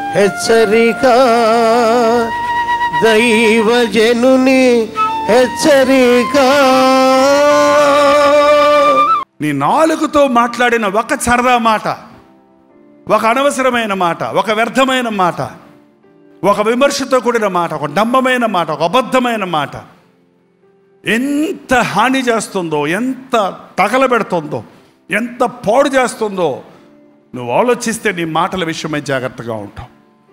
హెచ్చరిక దైవజనుని హెచ్చరిక నీ నాలుగుతో మాట్లాడిన ఒక సరదా మాట ఒక అనవసరమైన మాట ఒక వ్యర్థమైన మాట ఒక విమర్శతో కూడిన మాట ఒక డంబమైన మాట ఒక అబద్ధమైన మాట ఎంత హాని చేస్తుందో ఎంత తగలబెడుతుందో ఎంత పాడు చేస్తుందో నువ్వు ఆలోచిస్తే నీ మాటల విషయమై జాగ్రత్తగా ఉంటావు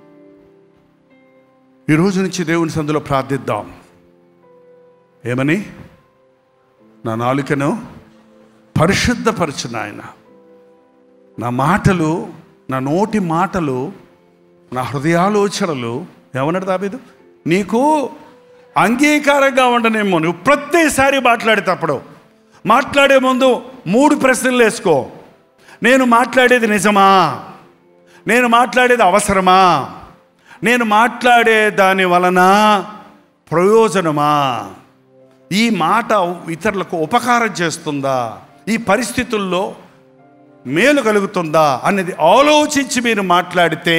ఈ రోజు నుంచి దేవుని సందులో ప్రార్థిద్దాం ఏమని నా నాలుకను పరిశుద్ధపరచు నాయన నా మాటలు నా నోటి మాటలు నా హృదయాలోచనలు ఏమన్నాడు దాబీదు నీకు అంగీకారంగా ఉండనేమో నువ్వు ప్రతిసారి మాట్లాడేటప్పుడు మాట్లాడే ముందు మూడు ప్రశ్నలు వేసుకో నేను మాట్లాడేది నిజమా నేను మాట్లాడేది అవసరమా నేను మాట్లాడే దాని వలన ప్రయోజనమా ఈ మాట ఇతరులకు ఉపకారం చేస్తుందా ఈ పరిస్థితుల్లో మేలు కలుగుతుందా అనేది ఆలోచించి మీరు మాట్లాడితే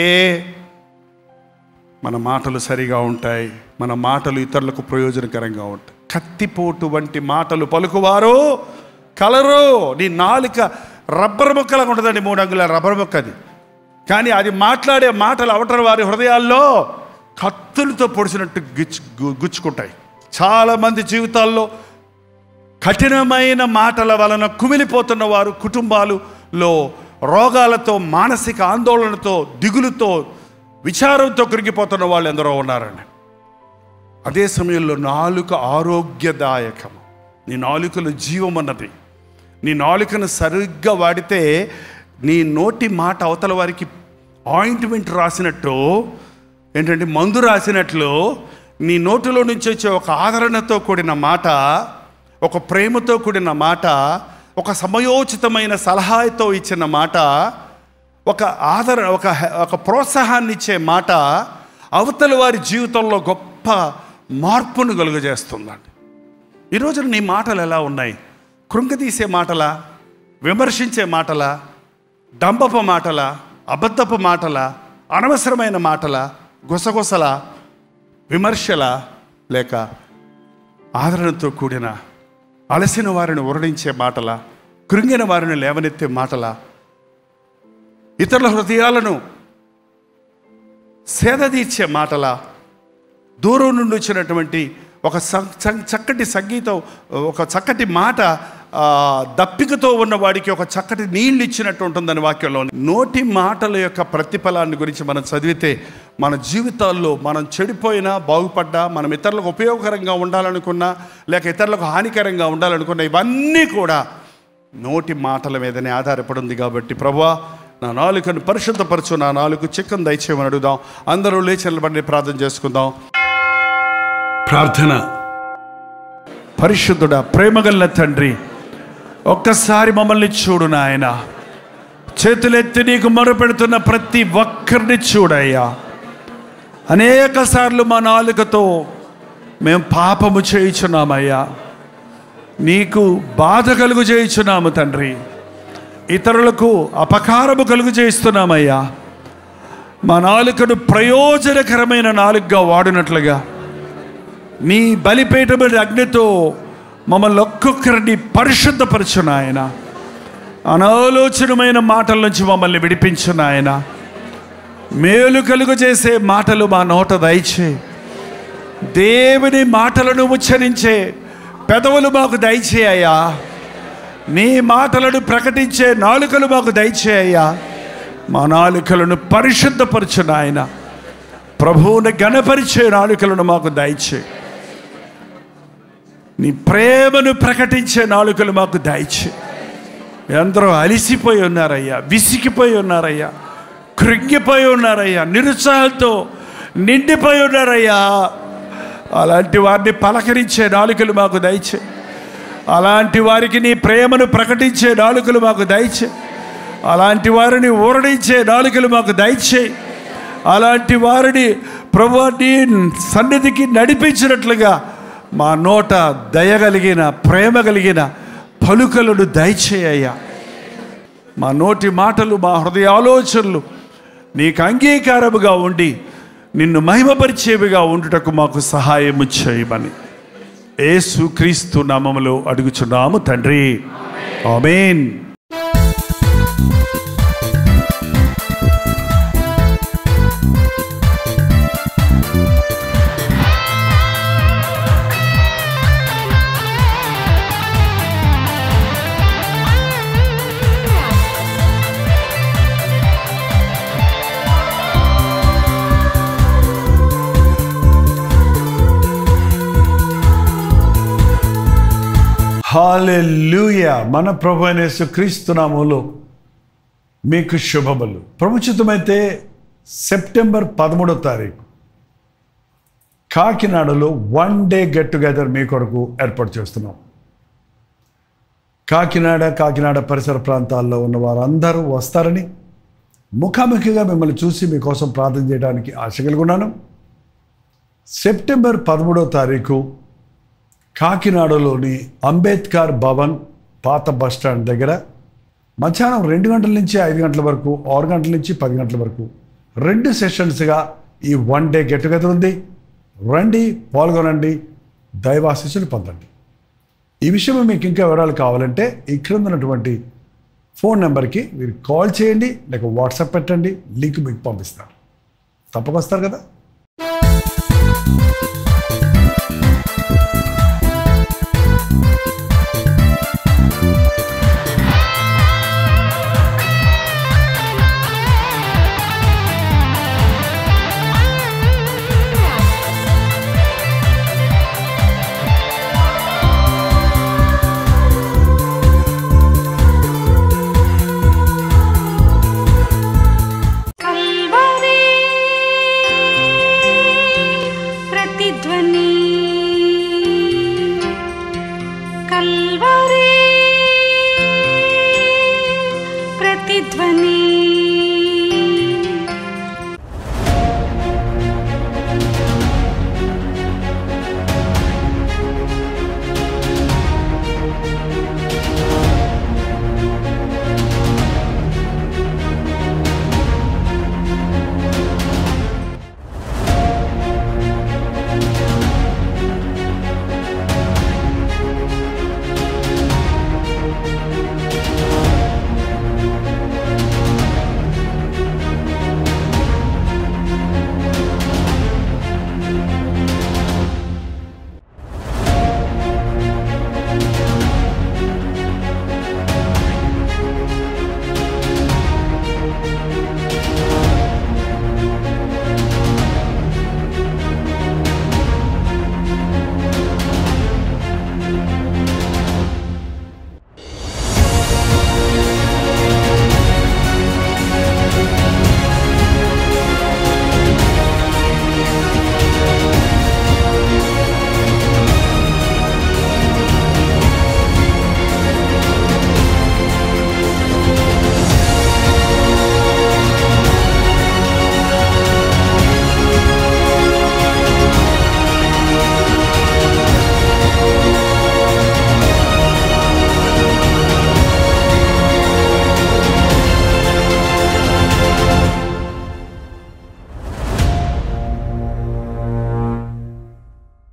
మన మాటలు సరిగా ఉంటాయి మన మాటలు ఇతరులకు ప్రయోజనకరంగా ఉంటాయి కత్తిపోటు వంటి మాటలు పలుకువారు కలరు నీ నాలుక రబ్బర్ ముక్కలాగా ఉంటుందండి మూడు అంగుల రబ్బర్ ముక్క అది కానీ అది మాట్లాడే మాటలు అవటం వారి హృదయాల్లో కత్తులతో పొడిచినట్టు గిచ్చు గు- గుచ్చుకుంటాయి చాలామంది జీవితాల్లో కఠినమైన మాటల వలన కుమిలిపోతున్న వారు కుటుంబాలులో రోగాలతో మానసిక ఆందోళనతో దిగులుతో విచారంతో కరిగిపోతున్న వాళ్ళు ఎందరో ఉన్నారండి అదే సమయంలో నాలుక ఆరోగ్యదాయకం నీ నాలుకలో జీవం అన్నది నీ నాలుకను సరిగ్గా వాడితే నీ నోటి మాట అవతల వారికి ఆయింట్మెంట్ రాసినట్టు ఏంటంటే మందు రాసినట్లు నీ నోటిలో నుంచి వచ్చే ఒక ఆదరణతో కూడిన మాట ఒక ప్రేమతో కూడిన మాట ఒక సమయోచితమైన సలహాతో ఇచ్చిన మాట ఒక ఆదర ఒక ఒక ప్రోత్సాహాన్ని ఇచ్చే మాట అవతల వారి జీవితంలో గొప్ప మార్పును కలుగజేస్తుందండి ఈ రోజున నీ మాటలు ఎలా ఉన్నాయి కృంగతీసే మాటలా విమర్శించే మాటలా డంబపు మాటల అబద్ధపు మాటల అనవసరమైన మాటల గుసగుసల విమర్శల లేక ఆదరణతో కూడిన అలసిన వారిని ఉరడించే మాటల కృంగిన వారిని లేవనెత్తే మాటల ఇతరుల హృదయాలను సేదతీర్చే మాటల దూరం నుండి వచ్చినటువంటి ఒక సం- సం- చక్కటి సంగీతం ఒక చక్కటి మాట ఆ, దప్పికతో ఉన్న వాడికి ఒక చక్కటి నీళ్ళు ఇచ్చినట్టు ఉంటుందని వాక్యంలో నోటి మాటల యొక్క ప్రతిఫలాన్ని గురించి మనం చదివితే మన జీవితాల్లో మనం చెడిపోయినా బాగుపడ్డా మనం ఇతరులకు ఉపయోగకరంగా ఉండాలనుకున్నా లేక ఇతరులకు హానికరంగా ఉండాలనుకున్నా ఇవన్నీ కూడా నోటి మాటల మీదనే ఆధారపడి ఉంది కాబట్టి ప్రభా నా నాలుకను పరిశుద్ధపరచు నా నాలుగు చిక్కను దయచేయమని అడుగుదాం అందరూ లేచి నిలబడి ప్రార్థన చేసుకుందాం ప్రార్థన పరిశుద్ధుడ ప్రేమగల్ల తండ్రి ఒక్కసారి మమ్మల్ని చూడు నాయన చేతులెత్తి నీకు మొరపెడుతున్న ప్రతి ఒక్కరిని చూడయ్యా అనేక సార్లు మా నాలుకతో మేము పాపము చేయుచున్నామయ్యా నీకు బాధ కలుగు చేయుచున్నాము తండ్రి ఇతరులకు అపకారము కలుగు చేయిస్తున్నామయ్యా మా నాలుకను ప్రయోజనకరమైన నాలుగుగా వాడినట్లుగా నీ బలిపీఠమైన అగ్నితో మమ్మల్ని ఒక్కొక్కరిని పరిశుద్ధపరచు నాయన అనాలోచనమైన మాటల నుంచి మమ్మల్ని విడిపించు నాయన మేలు కలుగు చేసే మాటలు మా నోట దయచే దేవుని మాటలను ఉచ్చరించే పెదవులు మాకు దయచేయ్యా నీ మాటలను ప్రకటించే నాలుకలు మాకు దయచేయ్యా మా నాలుకలను పరిశుద్ధపరచు నాయన ప్రభువుని గణపరిచే నాలుకలను మాకు దయచే నీ ప్రేమను ప్రకటించే నాలుకలు మాకు దయచే ఎందరో అలిసిపోయి ఉన్నారయ్యా విసిగిపోయి ఉన్నారయ్యా కృంగిపోయి ఉన్నారయ్యా నిరుత్సాహంతో నిండిపోయి ఉన్నారయ్యా అలాంటి వారిని పలకరించే నాలుకలు మాకు దయచే అలాంటి వారికి నీ ప్రేమను ప్రకటించే నాలుకలు మాకు దయచే అలాంటి వారిని ఊరడించే నాలుకలు మాకు దయచే అలాంటి వారిని ప్రభు నీ సన్నిధికి నడిపించినట్లుగా మా నోట దయగలిగిన ప్రేమ కలిగిన పలుకలను దయచేయ్యా మా నోటి మాటలు మా హృదయ ఆలోచనలు నీకు అంగీకారముగా ఉండి నిన్ను మహిమపరిచేవిగా ఉండుటకు మాకు సహాయము చేయమని యేసు క్రీస్తు నామములో అడుగుచున్నాము తండ్రి ఆమేన్ హాలెలూయా మన ప్రభు అయిన యేసుక్రీస్తు నామములో మీకు శుభములు ప్రముచితమైతే సెప్టెంబర్ పదమూడో తారీఖు కాకినాడలో వన్ డే గెట్ టుగెదర్ మీ కొరకు ఏర్పాటు చేస్తున్నాం కాకినాడ కాకినాడ పరిసర ప్రాంతాల్లో ఉన్న వారందరూ వస్తారని ముఖాముఖిగా మిమ్మల్ని చూసి మీకోసం ప్రార్థన చేయడానికి ఆశ కలిగి ఉన్నాను సెప్టెంబర్ పదమూడో తారీఖు కాకినాడలోని అంబేద్కర్ భవన్ పాత బస్ స్టాండ్ దగ్గర మధ్యాహ్నం రెండు గంటల నుంచి ఐదు గంటల వరకు ఆరు గంటల నుంచి పది గంటల వరకు రెండు సెషన్స్గా ఈ వన్ డే గెట్ టుగెదర్ ఉంది రండి పాల్గొనండి దైవాశీస్సులు పొందండి ఈ విషయం మీకు ఇంకా వివరాలు కావాలంటే ఈ క్రింద ఉన్నటువంటి ఫోన్ నెంబర్కి మీరు కాల్ చేయండి లేక వాట్సాప్ పెట్టండి లింక్ మీకు పంపిస్తారు తప్పక వస్తారు కదా